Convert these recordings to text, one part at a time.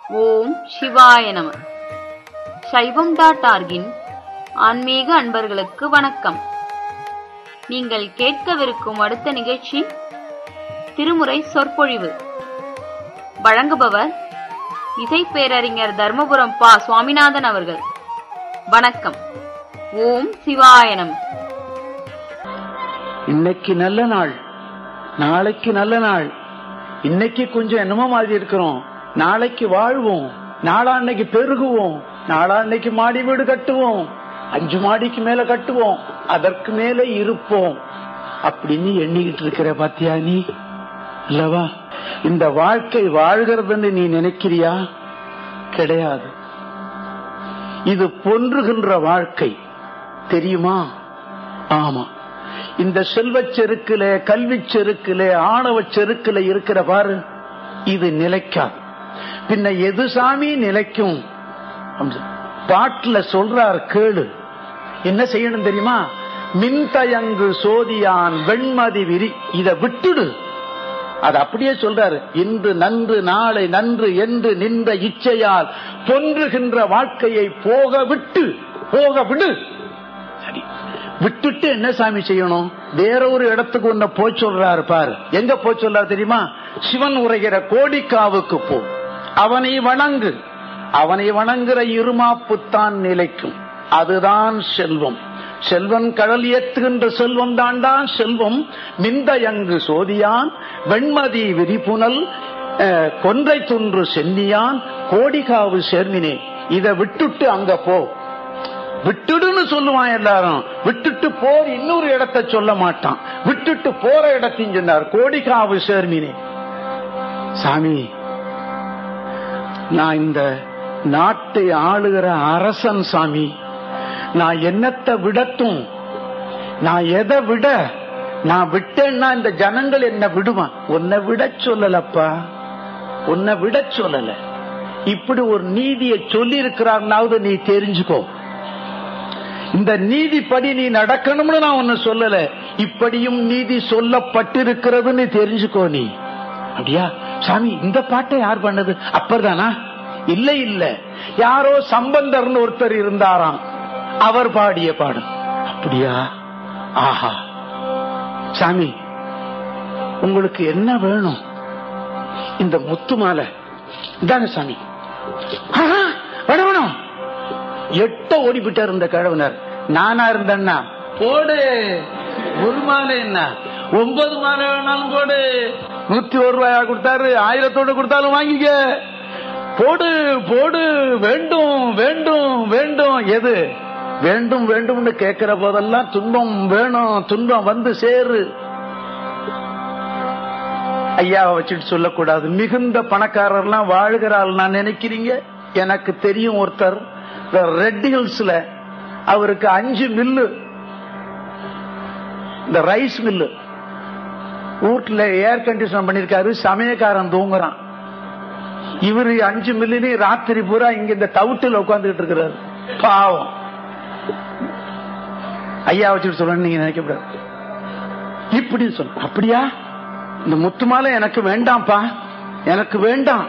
ஓம் சிவாய நம சைவம் டாட் ஆர்கின் ஆன்மீக அன்பர்களுக்கு வணக்கம் நீங்கள் கேட்கவிருக்கும் அடுத்த நிகழ்ச்சி திருமுறை சொற்பொழிவு வழங்குபவர் இசை பேரறிஞர் தர்மபுரம் பா சுவாமிநாதன் அவர்கள் வணக்கம் ஓம் சிவாய நம இன்னைக்கு நல்ல நாள் நாளைக்கு நல்ல நாள் இன்னைக்கு கொஞ்சம் என்னமோ மாதிரி இருக்கிறோம் நாளைக்கு வாழ்வோம் நாளான்னைக்கு பெருகுவோம் நாளான்னைக்கு மாடி வீடு கட்டுவோம் அஞ்சு மாடிக்கு மேல கட்டுவோம் அதற்கு மேல இருப்போம் அப்படின்னு எண்ணிக்கிட்டு இருக்கிற பாத்தியா நீ அல்லவா இந்த வாழ்க்கை வாழ்கிறதுன்னு நீ நினைக்கிறியா கிடையாது இது பொன்றுகின்ற வாழ்க்கை தெரியுமா ஆமா இந்த செல்வச் செருக்குல கல்வி செருக்குல ஆணவ செருக்குல இருக்கிற பாரு இது நிலைக்காது பின்ன எது சாமி நிலைக்கும் பாட்டுல சொல்றார் கேளு என்ன செய்யணும் தெரியுமா மின்தயங்கு சோதியான் வெண்மதி விரி இத விட்டுடு அது அப்படியே சொல்றாரு இன்று நன்று நாளை நன்று என்று நின்ற இச்சையால் பொன்றுகின்ற வாழ்க்கையை போக விட்டு போக விடு சரி விட்டுட்டு என்ன சாமி செய்யணும் வேற ஒரு இடத்துக்கு ஒன்ன போய் சொல்றாரு பாரு எங்க போய் சொல்றாரு தெரியுமா சிவன் உரைகிற கோடிக்காவுக்கு போ அவனை வணங்கு அவனை வணங்குற இருமாப்புத்தான் நிலைக்கும் அதுதான் செல்வம் செல்வன் கடல் ஏற்றுகின்ற செல்வம் தாண்டான் செல்வம் மிந்தயங்கு சோதியான் வெண்மதி விரிப்புனல் கொன்றை துன்று சென்னியான் கோடிகாவு சேர்மினே இதை விட்டுட்டு அங்க போ விட்டுடுன்னு சொல்லுவான் எல்லாரும் விட்டுட்டு போர் இன்னொரு இடத்தை சொல்ல மாட்டான் விட்டுட்டு போற இடத்தையும் சொன்னார் கோடிகாவு சேர்மினே சாமி நான் இந்த நாட்டை ஆளுகிற அரசன் சாமி நான் என்னத்தை விடட்டும் நான் எதை விட நான் விட்டேன்னா இந்த ஜனங்கள் என்ன விடுவான் உன்னை விட சொல்லலப்பா உன்னை விட சொல்லல இப்படி ஒரு நீதியை சொல்லி இருக்கிறார்னாவது நீ தெரிஞ்சுக்கோ இந்த நீதிப்படி நீ நடக்கணும்னு நான் ஒன்னு சொல்லல இப்படியும் நீதி சொல்லப்பட்டிருக்கிறது நீ தெரிஞ்சுக்கோ நீ அப்படியா சாமி இந்த பாட்டை யார் பண்ணது அப்பர்தானா இல்ல இல்ல யாரோ சம்பந்தர்னு ஒருத்தர் இருந்தாராம் அவர் பாடிய பாடம் அப்படியா ஆஹா சாமி உங்களுக்கு என்ன வேணும் இந்த முத்து மாலை இதாங்க சாமி வேணும் எட்ட ஓடிவிட்டார் இந்த கிழவனர் நானா இருந்தேன்னா போடு ஒரு மாலை என்ன ஒன்பது மாலை வேணாலும் போடு நூத்தி ஒரு ரூபாயா கொடுத்தாரு ஆயிரத்தோடு கொடுத்தாலும் வாங்கிக்க போடு போடு வேண்டும் வேண்டும் வேண்டும் எது வேண்டும் வேண்டும்னு கேட்கிற போதெல்லாம் துன்பம் வேணும் துன்பம் வந்து சேரு ஐயாவை வச்சுட்டு சொல்லக்கூடாது மிகுந்த பணக்காரர்லாம் வாழ்கிறாள் நான் நினைக்கிறீங்க எனக்கு தெரியும் ஒருத்தர் ரெட் ஹில்ஸ்ல அவருக்கு அஞ்சு மில்லு இந்த ரைஸ் மில்லு வீட்டுல ஏர் கண்டிஷன் பண்ணிருக்காரு சமயக்காரன் தூங்குறான் இவரு அஞ்சு மில்லிலையும் ராத்திரி பூரா இங்க இந்த தவுட்டில் உட்காந்துட்டு இருக்கிறாரு பாவம் ஐயா வச்சுட்டு சொல்ல நீங்க நினைக்கப்படாது இப்படி சொல்ல அப்படியா இந்த முத்துமாலை எனக்கு வேண்டாம்ப்பா எனக்கு வேண்டாம்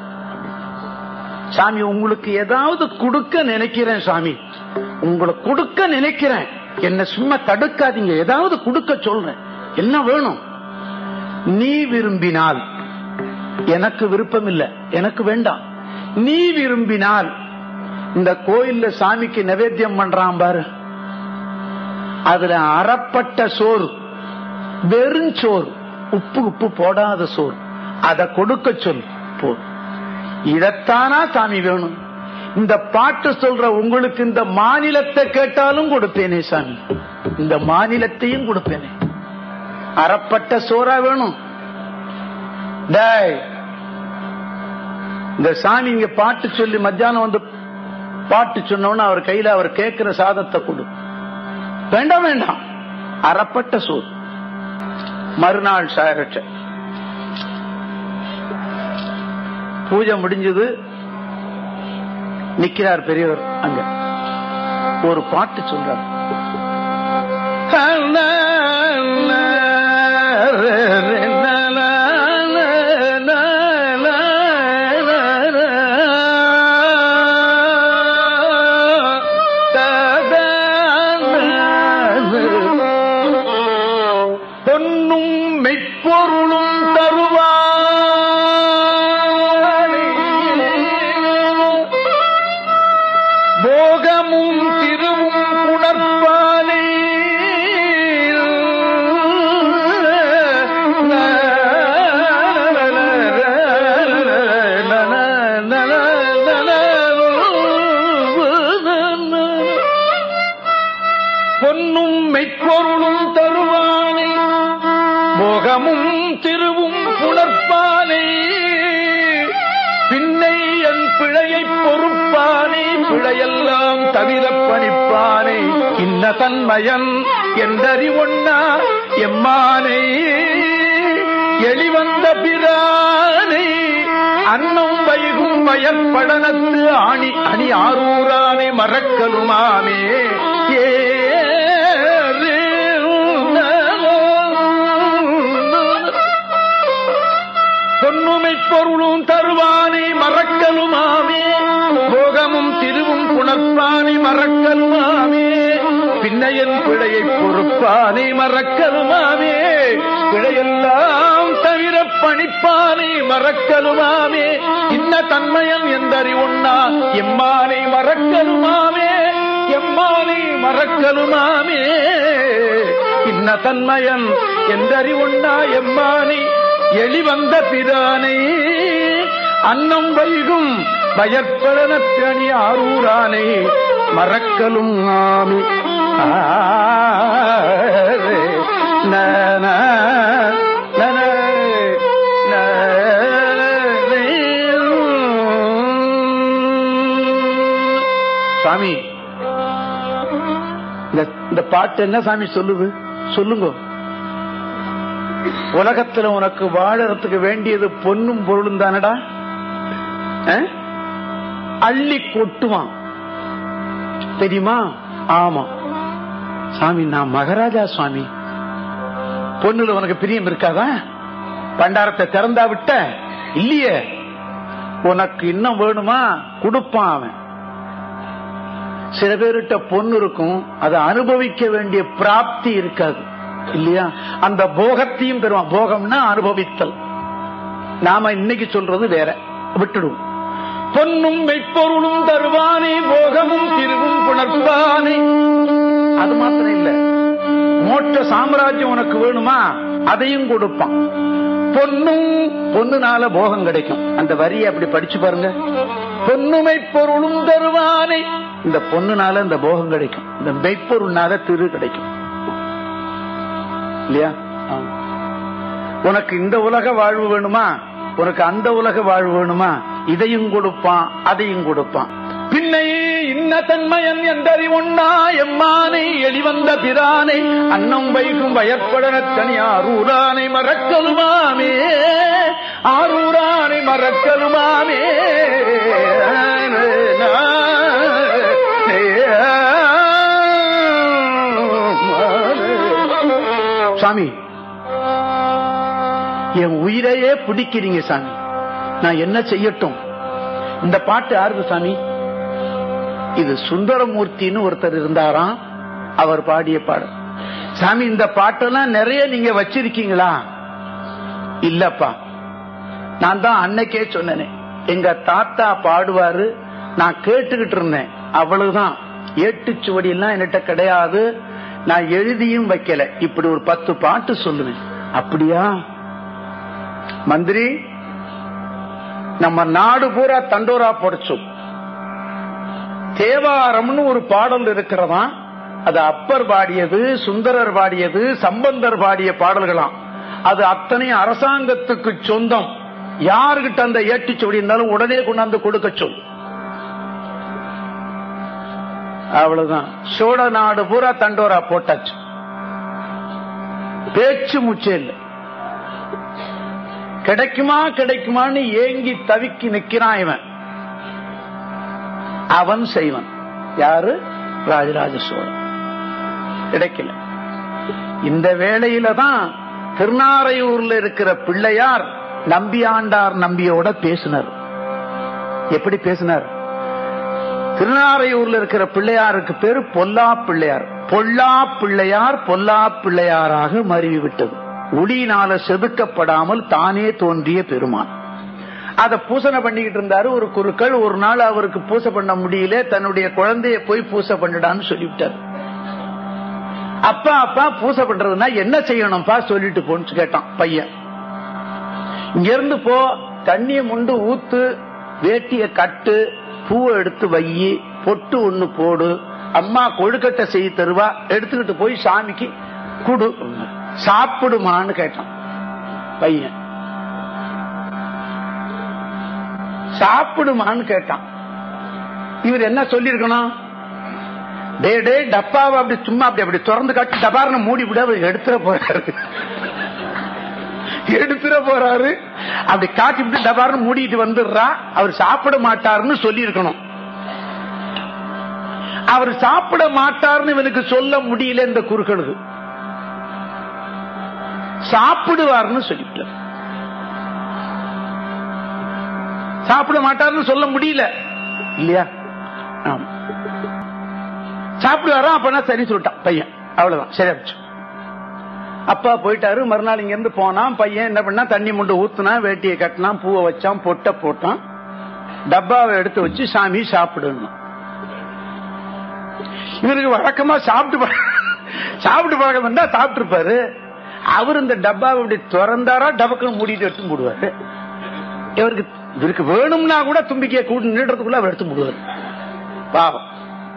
சாமி உங்களுக்கு ஏதாவது கொடுக்க நினைக்கிறேன் சாமி உங்களை கொடுக்க நினைக்கிறேன் என்ன சும்மா தடுக்காதீங்க ஏதாவது கொடுக்க சொல்றேன் என்ன வேணும் நீ விரும்பினால் எனக்கு விருப்பம் இல்லை எனக்கு வேண்டாம் நீ விரும்பினால் இந்த கோயில்ல சாமிக்கு நைவேத்தியம் பண்றான் பாரு அதுல அறப்பட்ட சோறு வெறுஞ்சோறு உப்பு உப்பு போடாத சோறு அதை கொடுக்க சொல் போ இதத்தானா சாமி வேணும் இந்த பாட்டு சொல்ற உங்களுக்கு இந்த மாநிலத்தை கேட்டாலும் கொடுப்பேனே சாமி இந்த மாநிலத்தையும் கொடுப்பேனே அறப்பட்ட சோறா வேணும் டேய் இந்த சாமி இங்க பாட்டு சொல்லி மத்தியானம் வந்து பாட்டு சொன்னோன்னு அவர் கையில அவர் கேட்கிற சாதத்தை கொடு வேண்டாம் வேண்டாம் அறப்பட்ட சோறு மறுநாள் சாயரட்ச பூஜை முடிஞ்சது நிக்கிறார் பெரியவர் அங்க ஒரு பாட்டு சொல்றார் பிழையெல்லாம் தவிர பணிப்பானே இன்ன தன்மயன் என்றறி ஒண்ணா எம்மானை எளிவந்த பிரானை அன்னம் வைகும் வயற்படனத்து ஆணி அணி ஆரூரானை மறக்கலுமாமே ஏ பொன்னுமை பொருளும் தருவானை மறக்கலுமாமே போகமும் திருவும் புணர்ப்பானை மறக்கலுமாமே பின்னையன் பிழையை பொறுப்பானை மறக்கலுமாமே பிழையெல்லாம் தவிர பணிப்பானை மறக்கலுமாமே இன்ன தன்மயன் என்றறிவுண்ணா எம்மானை மறக்கலுமாமே எம்மானை மறக்கலுமாமே இன்ன தன்மயன் என்றறிவுண்ணா எம்மானை எளிவந்த பிரானை அன்னம் வைகும் பயற்பலனத்தணி ஆரூரானை மறக்கலும் ஆமி ஆரே, நன, நன, நரே. சாமி இந்த- இந்த பாட்டு என்ன சாமி சொல்லுது சொல்லுங்க உலகத்துல உனக்கு வாழறதுக்கு வேண்டியது பொன்னும் பொருளும் தானடா அஹ்? அள்ளி கொட்டுவான் தெரியுமா ஆமா சாமி நான் மகாராஜா சுவாமி பொண்ணுல உனக்கு பிரியம் இருக்காதா பண்டாரத்தை திறந்தா விட்ட இல்லையே உனக்கு இன்னும் வேணுமா கொடுப்பான் அவன் சில பேர்கிட்ட பொண்ணு இருக்கும் அதை அனுபவிக்க வேண்டிய பிராப்தி இருக்காது இல்லையா அந்த போகத்தையும் பெறுவான் போகம்னா அனுபவித்தல் நாம இன்னைக்கு சொல்றது வேற விட்டுடுவோம் பொன்னும் மெய்ப்பொருளும் தருவானே போகமும் திருவும் புணர்ப்பானே அது மாத்திரம் இல்ல மோட்ச சாம்ராஜ்யம் உனக்கு வேணுமா அதையும் கொடுப்பான் பொன்னும் பொண்ணுனால போகம் கிடைக்கும் அந்த வரியை அப்படி படிச்சு பாருங்க பொன்னுமை பொருளும் தருவானே இந்த பொண்ணுனால இந்த போகம் கிடைக்கும் இந்த மெய்ப்பொருள்னால திரு கிடைக்கும் இல்லையா ஆமா. உனக்கு இந்த உலக வாழ்வு வேணுமா உனக்கு அந்த உலக வாழ்வு வேணுமா இதையும் கொடுப்பான் அதையும் கொடுப்பான் பின்னை இன்ன தன்மயன் என்றறி உண்ணா எம்மானை எளிவந்த பிரானை அன்னம் வைகும் வயற்படன தனி ஆரூரானை மறக்கலுமாமே ஆரூரானை மறக்கலுமாமே சாமி என் உயிரையே பிடிக்கிறீங்க சாமி நான் என்ன செய்யட்டும் இந்த பாட்டு யாருக்கு சாமி இது சுந்தரமூர்த்தின்னு ஒருத்தர் இருந்தாராம் அவர் பாடிய பாடல் சாமி இந்த பாட்டெல்லாம் நிறைய நீங்க வச்சிருக்கீங்களா இல்லப்பா நான் தான் அன்னைக்கே சொன்னேனே எங்க தாத்தா பாடுவாரு நான் கேட்டுக்கிட்டு இருந்தேன் அவ்வளவுதான் ஏட்டுச்சுவடி எல்லாம் என்கிட்ட கிடையாது நான் எழுதியும் வைக்கல இப்படி ஒரு பத்து பாட்டு சொல்லுவேன் அப்படியா மந்திரி நம்ம நாடு பூரா தண்டோரா போடச்சோம் தேவாரம்னு ஒரு பாடல் இருக்கிறதா அது அப்பர் பாடியது சுந்தரர் பாடியது சம்பந்தர் பாடிய பாடல்களாம் அது அத்தனை அரசாங்கத்துக்கு சொந்தம் யாருகிட்ட அந்த ஏட்டுச்சுவடி இருந்தாலும் உடனே கொண்டாந்து கொடுக்க சொல் அவ்வளவுதான் சோழ நாடு பூரா தண்டோரா போட்டாச்சு பேச்சு முச்சே இல்லை கிடைக்குமா கிடைக்குமான்னு ஏங்கி தவிக்கி நிக்கிறான் இவன் அவன் செய்வன் யாரு ராஜராஜ சோழன் கிடைக்கல இந்த வேளையில தான் திருநாரையூர்ல இருக்கிற பிள்ளையார் நம்பியாண்டார் நம்பியோட பேசினார் எப்படி பேசினார் திருநாரையூர்ல இருக்கிற பிள்ளையாருக்கு பேரு பொல்லா பிள்ளையார் பொல்லா பிள்ளையார் பொல்லா பிள்ளையாராக மருவி விட்டது ஒளியினால செதுக்கப்படாமல் தானே தோன்றிய பெருமான் அத பூசனை பண்ணிக்கிட்டு இருந்தாரு ஒரு குருக்கள் ஒரு நாள் அவருக்கு பூசை பண்ண முடியல தன்னுடைய குழந்தைய போய் பூசை பண்ணிடான்னு சொல்லிவிட்டார் அப்பா அப்பா பூசை பண்றதுன்னா என்ன செய்யணும்ப்பா சொல்லிட்டு போன்னு கேட்டான் பையன் இங்க இருந்து போ தண்ணிய முண்டு ஊத்து வேட்டிய கட்டு பூவை எடுத்து வையி பொட்டு ஒண்ணு போடு அம்மா கொழுக்கட்டை செய்ய தருவா எடுத்துக்கிட்டு போய் சாமிக்கு குடு சாப்பிடுமான்னு கேட்டான் பையன் சாப்பிடுமான்னு கேட்டான் இவர் என்ன சொல்லிருக்கணும் டே டே டப்பாவை அப்படி சும்மா அப்படி அப்படி திறந்து காட்டி டபார்னு மூடி விட அவர் எடுத்துட போறாரு எடுத்துட போறாரு அப்படி காட்டி விட்டு டபார்னு மூடிட்டு வந்துடுறா அவர் சாப்பிட மாட்டாருன்னு சொல்லி இருக்கணும் அவர் சாப்பிட மாட்டார்னு இவனுக்கு சொல்ல முடியல இந்த குறுக்கழுது சாப்பிடுவார்னு சொல்லிவிட்டார் சாப்பிட மாட்டார்னு சொல்ல முடியல இல்லையா ஆமா சாப்பிடுவாரா அப்பனா சரி சொல்லிட்டான் பையன் அவ்வளவுதான் சரியா போச்சு அப்பா போயிட்டாரு மறுநாள் இங்க இருந்து போனான் பையன் என்ன பண்ணா தண்ணி முண்டு ஊத்துனா வேட்டியை கட்டினான் பூவை வச்சான் பொட்டை போட்டான் டப்பாவை எடுத்து வச்சு சாமி சாப்பிடணும் இவருக்கு வழக்கமா சாப்பிட்டு பழ- சாப்பிட்டு பழக்கம் வந்தா சாப்பிட்டு இருப்பாரு அவர் இந்த டப்பாவை இப்படி திறந்தாரா டபக்குன்னு மூடிட்டு எடுத்து போடுவாரு இவருக்கு இவருக்கு வேணும்னா கூட தும்பிக்கையை கூட்டு நின்றதுக்குள்ள அவர் எடுத்து போடுவாரு பாவம்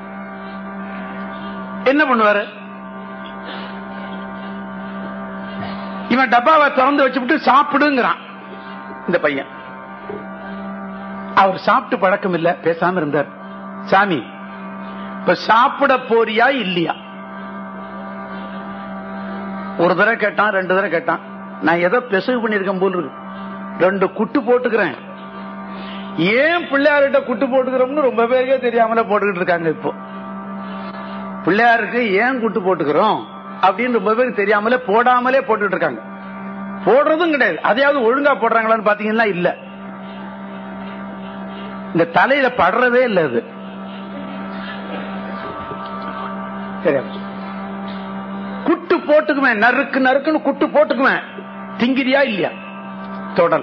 என்ன பண்ணுவாரு இவன் டப்பாவை திறந்து வச்சுவிட்டு சாப்பிடுங்கிறான் இந்த பையன் அவர் சாப்பிட்டு பழக்கம் இல்ல பேசாம இருந்தார் சாமி இப்ப சாப்பிட போறியா இல்லையா ஒரு தடவை கேட்டான் ரெண்டு தடவை கேட்டான் நான் ஏதோ பெசகு பண்ணிருக்கேன் போல் இருக்கு ரெண்டு குட்டு போட்டுக்கிறேன் ஏன் பிள்ளையார்கிட்ட குட்டு போட்டுக்கிறோம்னு ரொம்ப பேருக்கே தெரியாமல போட்டுக்கிட்டு இருக்காங்க இப்போ பிள்ளையாருக்கு ஏன் குட்டு போட்டுக்கிறோம் அப்படின்னு ரொம்ப பேருக்கு தெரியாமலே போடாமலே போட்டுட்டு இருக்காங்க போடுறதும் கிடையாது அதையாவது ஒழுங்கா போடுறாங்களான்னு பாத்தீங்கன்னா இல்ல இந்த தலையில படுறதே இல்ல அது சரியா போச்சு. குட்டு போட்டுக்குவேன் நறுக்கு நறுக்குன்னு குட்டு போட்டுக்குவேன் திங்கிறியா இல்லையா தொடல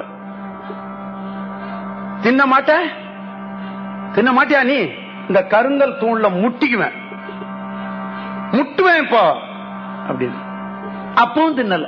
தின்ன மாட்ட தின்ன மாட்டியா நீ இந்த கருங்கல் தூண்ல முட்டிக்குவேன் முட்டுவேன் இப்போ அப்படின்னு அப்பவும் தின்னல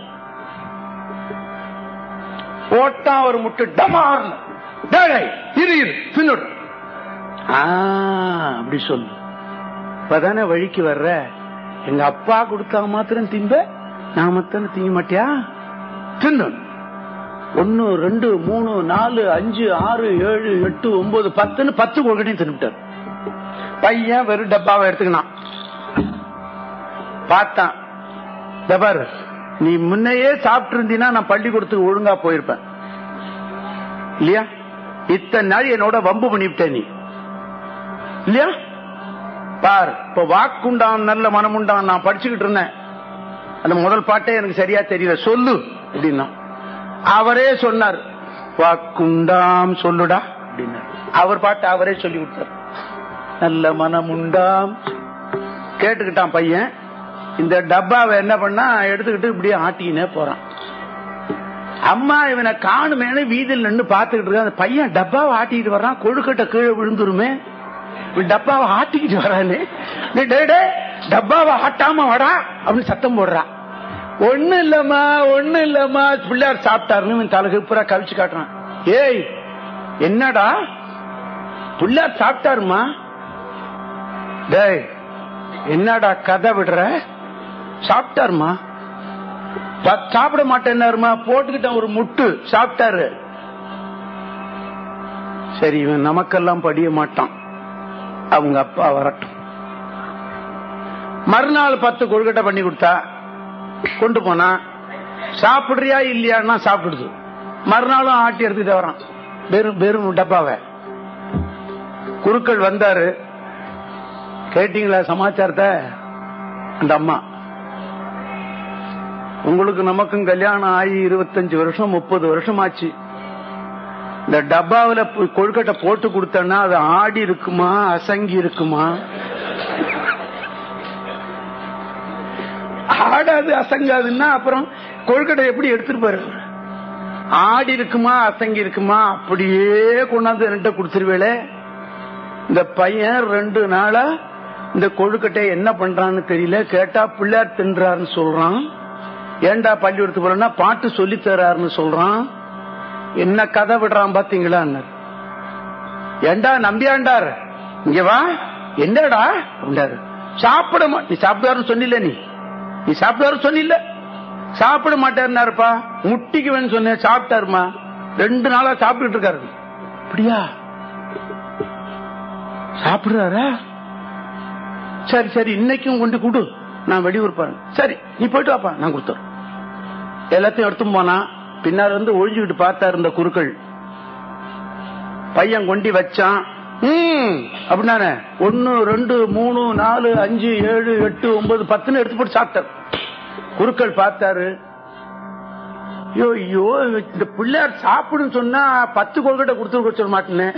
போட்டா ஒரு முட்டு டமார்னு டேய், டேய், இரு இரு தின்னுடு ஆ, அப்படி சொல்லு இப்பதானே வழிக்கு வர்ற எங்க அப்பா கொடுத்தா மாத்திரம் திம்ப நான் மாத்திரம் திங்க மாட்டியா தின்னு ஒன்னு ரெண்டு மூணு நாலு அஞ்சு ஆறு ஏழு எட்டு ஒன்பது பத்துன்னு பத்து கொள்கட்டையும் தின்னுட்டார் பையன் வெறும் டப்பாவை எடுத்துக்கினான் பார்த்தான் "இதோ பாரு நீ முன்னையே சாப்பிட்டு இருந்தீன்னா நான் பள்ளிக்கூடத்துக்கு ஒழுங்கா போயிருப்பேன் இல்லையா இத்தனை நாள் என்னோட வம்பு பண்ணிவிட்ட நீ இல்லையா பார் இப்ப வாக்குண்டான் நல்ல மனமுண்டான் நான் படிச்சுக்கிட்டு இருந்தேன் அந்த முதல் பாட்டே எனக்கு சரியா தெரியல சொல்லு அப்படின்னா அவரே சொன்னார் வாக்குண்டாம் சொல்லுடா அப்படின்னார் அவர் பாட்டு அவரே சொல்லி கொடுத்தார் நல்ல மனமுண்டாம் கேட்டுக்கிட்டான் பையன் இந்த டப்பாவை என்ன பண்ணா எடுத்துக்கிட்டு இப்படியே ஆட்டினே போறான் அம்மா இவனை காணுமேனு வீதியில் நின்று பாத்துக்கிட்டு இருக்க அந்த பையன் டப்பாவை ஆட்டிக்கிட்டு வர்றான் கொழுக்கட்டை கீழே விழுந்துருமே இவன் டப்பாவை ஆட்டிக்கிட்டு வரானே டேய், டேய், டேய், டப்பாவை ஆட்டாம வாடா அப்படின்னு சத்தம் போடுறான் ஒண்ணு இல்லம்மா ஒண்ணு இல்லம்மா பிள்ளையார் சாப்பிட்டாருன்னு இவன் தலகு பூரா கவிச்சு காட்டுறான் ஏய் என்னடா பிள்ளையார் சாப்பிட்டாருமா டேய் என்னடா கதை விடுற சாப்பிட்டாருமா ப- சாப்பிட மாட்டேன்னாருமா போட்டுக்கிட்டேன் ஒரு முட்டு சாப்பிட்டாரு சரி இவன் நமக்கெல்லாம் படிய மாட்டான் அவங்க அப்பா வரட்டும் மறுநாள் பத்து கொழுக்கட்டை பண்ணி கொடுத்தா கொண்டு போனா சாப்பிடுறியா இல்லையான்னா சாப்பிடுது மறுநாளும் ஆட்டி எடுத்துட்டு வரான் வெறும் வெறும் டப்பாவை குருக்கள் வந்தாரு கேட்டீங்களா சமாச்சாரத்தை அந்த அம்மா உங்களுக்கு நமக்கும் கல்யாணம் ஆகி இருபத்தஞ்சு வருஷம் முப்பது வருஷம் ஆச்சு இந்த டப்பாவில பு- கொழுக்கட்டை போட்டு கொடுத்தேன்னா அது ஆடி இருக்குமா அசங்கி இருக்குமா ஆடாது அசங்காதுன்னா அப்புறம் கொழுக்கட்டை எப்படி எடுத்துருப்பாரு ஆடி இருக்குமா அசங்கி இருக்குமா அப்படியே கொண்டாந்து ரெண்ட கொடுத்துருவேளே இந்த பையன் ரெண்டு நாளா இந்த கொழுக்கட்டை என்ன பண்றான்னு தெரியல கேட்டா பிள்ளையார் தின்றாருன்னு சொல்றான் ஏன்டா பள்ளிக்கூடத்து போறேன்னா பாட்டு சொல்லி தர்றாருன்னு சொல்றான் என்ன கதை விடுறான் பாத்தீங்களா ஏண்டா நம்பியாண்டார் இங்க வா என்னடா அப்படின்னாரு சாப்பிட மா நீ சாப்பிடுவாருன்னு சொன்னில நீ நீ சாப்பிடுவாரு சொன்னில சாப்பிட மாட்டாருனாருப்பா முட்டிக்குவேன்னு சொன்னேன் சாப்பிட்டாருமா ரெண்டு நாளா சாப்பிட்டுட்டு இருக்காரு அப்படியா சாப்பிடுறாரா சரி சரி இன்னைக்கும் கொண்டு கொடு நான் வெளியூர் போறேன் சரி நீ போயிட்டு வாப்பா நான் கொடுத்துறேன் எல்லாத்தையும் எடுத்து போனா பின்னால இருந்து ஒழிஞ்சுக்கிட்டு பார்த்தா இருந்த குருக்கள் பையன் கொண்டி வச்சான் ம் அப்படின்னானே ஒன்னு ரெண்டு மூணு நாலு அஞ்சு ஏழு எட்டு ஒன்பது பத்துன்னு எடுத்து போட்டு சாப்பிட்டார் குருக்கள் பார்த்தாரு ஐயோ ஐயோ இந்த பிள்ளையார் சாப்பிடுன்னு சொன்னா பத்து கொள்கட்டை கொடுத்து சொல்ல மாட்டேன்னு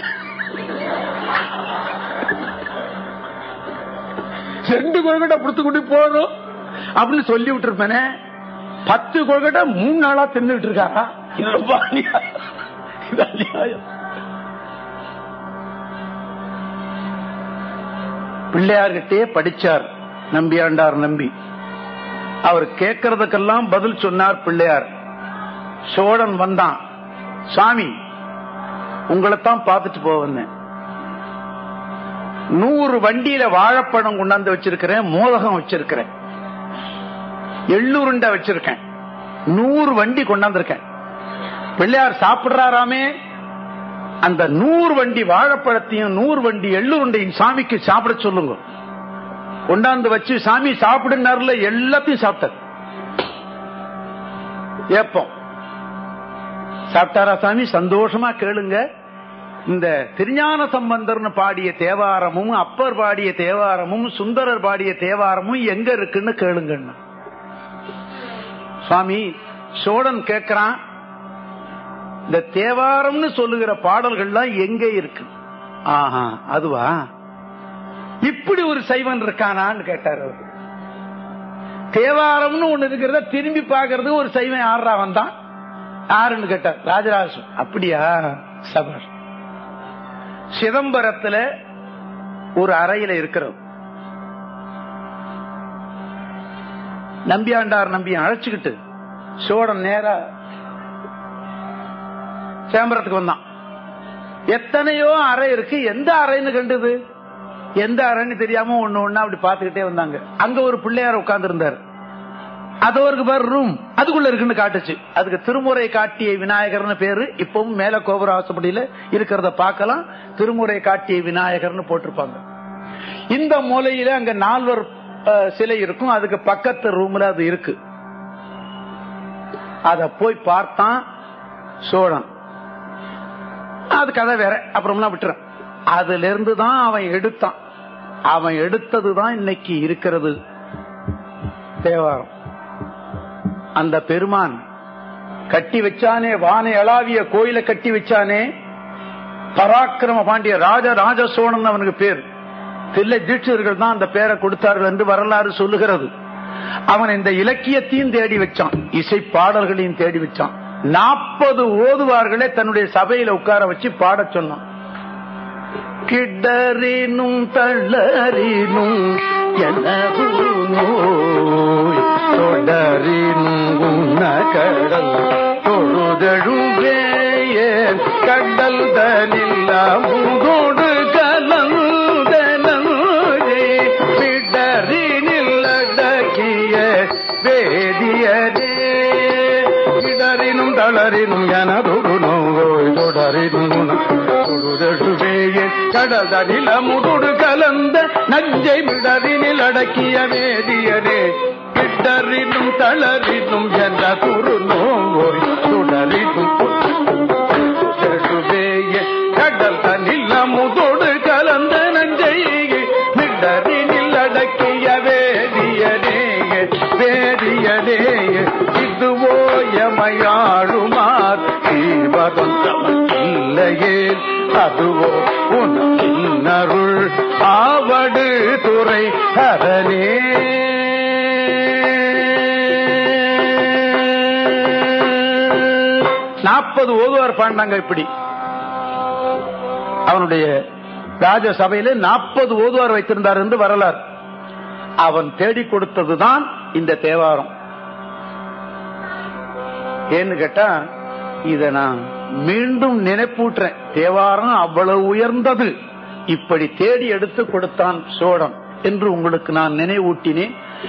ரெண்டு கொள்கட்டை கொடுத்து கொண்டு போதும் அப்படின்னு சொல்லி விட்டுருப்பேனே பத்து கொள்கட்டை மூணு நாளா தின்னுட்டு இருக்காரா இது ரொம்ப அநியாயம். இது அநியாயம் பிள்ளையார்கிட்டே படிச்சார் நம்பியாண்டார் நம்பி அவர் கேட்கறதுக்கெல்லாம் பதில் சொன்னார் பிள்ளையார் சோழன் வந்தான் சாமி உங்களைத்தான் பார்த்துட்டு போக வந்தேன் நூறு வண்டியில வாழைப்பழம் கொண்டாந்து வச்சிருக்கிறேன் மோதகம் வச்சிருக்கிறேன் எள்ளுருண்டை வச்சிருக்கேன் நூறு வண்டி கொண்டாந்துருக்கேன் பிள்ளையார் சாப்பிடுறாராமே அந்த நூறு வண்டி வாழைப்பழத்தையும் நூறு வண்டி எள்ளுருண்டையும் சாமிக்கு சாப்பிட சொல்லுங்க கொண்டாந்து வச்சு சாமி சாப்பிடுனார்ல எல்லாத்தையும் சாப்பிட்டார் ஏப்பம் சாப்பிட்டாரா சாமி சந்தோஷமா கேளுங்க இந்த திருஞான சம்பந்தர்னு பாடிய தேவாரமும் அப்பர் பாடிய தேவாரமும் சுந்தரர் பாடிய தேவாரமும் எங்க இருக்குன்னு கேளுங்கன்னு சுவாமி சோழன் கேட்கிறான் இந்த தேவாரம்னு சொல்லுகிற பாடல்கள்லாம் எங்க இருக்கு ஆஹா அதுவா இப்படி ஒரு சைவன் இருக்கானான்னு கேட்டார் அவர் தேவாரம்னு ஒண்ணு இருக்கிறத திரும்பி பாக்குறது ஒரு சைவன் யாரா வந்தான் யாருன்னு கேட்டார் ராஜராஜ அப்படியா சபர் சிதம்பரத்துல ஒரு அறையில இருக்கிறது நம்பியாண்டார் நம்பி அழைச்சுக்கிட்டு சோழன் நேரா சேம்பரத்துக்கு வந்தான் எத்தனையோ அறை இருக்கு எந்த அறைன்னு கண்டது எந்த அறைன்னு தெரியாம ஒண்ணு ஒண்ணா அப்படி பாத்துக்கிட்டே வந்தாங்க அங்க ஒரு பிள்ளையார் உட்கார்ந்து இருந்தாரு அது ஒரு பேர் ரூம் அதுக்குள்ள இருக்குன்னு காட்டுச்சு அதுக்கு திருமுறை காட்டிய விநாயகர்னு பேரு இப்பவும் மேல கோபுர ஆசப்படியில இருக்கிறத பார்க்கலாம் திருமுறை காட்டிய விநாயகர்னு போட்டிருப்பாங்க இந்த மூலையில அங்க நால்வர் அஹ், சிலை இருக்கும் அதுக்கு பக்கத்து ரூம்ல அது இருக்கு அத போய் பார்த்தான் சோழன் அது கதை வேற அப்புறம்லாம் விட்டுறேன் அதுல இருந்து தான் அவன் எடுத்தான் அவன் எடுத்ததுதான் இன்னைக்கு இருக்கிறது தேவாரம் அந்த பெருமான் கட்டி வச்சானே வானை அளாவிய கோயிலை கட்டி வச்சானே பராக்கிரம பாண்டிய ராஜ ராஜ சோழன் அவனுக்கு பேர் தில்லை தீட்சிதர்கள் தான் அந்த பேரை கொடுத்தார்கள் என்று வரலாறு சொல்லுகிறது அவன் இந்த இலக்கியத்தையும் தேடி வச்சான் இசை பாடல்களையும் தேடி வச்சான் நாற்பது ஓதுவார்களே தன்னுடைய சபையில உட்கார வச்சு பாடச் சொன்னான் கிடறினும் தள்ளறினும் எனது நோய் தொடரினும் உண்ண கடல் தொழுதழுவேன் கடல் தனில் அமுதோடு கலந்தனே பிடரினில் அடக்கிய வேதியரே இடரினும் தளரினும் எனதொரு நோய் தொடரினும் தொழுதழுவேயே கடல் தனில் அமுதோடு கலந்த நஞ்சை மிடரினில் அடக்கிய வேதியரே கிட்டரினும் தளரினும் என்ற குறு நோய் தொடரினும் செடுவேயே கடல் தனில் அமுதோடு கலந்த நஞ்சை மிடரினில் அடக்கிய வேதியனே வேதியனே இதுவோ எமையாழுமார் தீவதம் இல்லையே அதுவோ உன்னருள் ஆவடு துறை அரணே நாற்பது ஓதுவார் பாண்டாங்க இப்படி அவனுடைய ராஜ சபையில நாற்பது ஓதுவார் வைத்திருந்தார் என்று வரலாறு அவன் தேடி கொடுத்ததுதான் இந்த தேவாரம் ஏன்னு கேட்டா இத நான் மீண்டும் நினைப்பூட்டுறேன் தேவாரம் அவ்வளவு உயர்ந்தது இப்படி தேடி எடுத்து கொடுத்தான் சோழன் என்று உங்களுக்கு நான் நினைவூட்டினேன்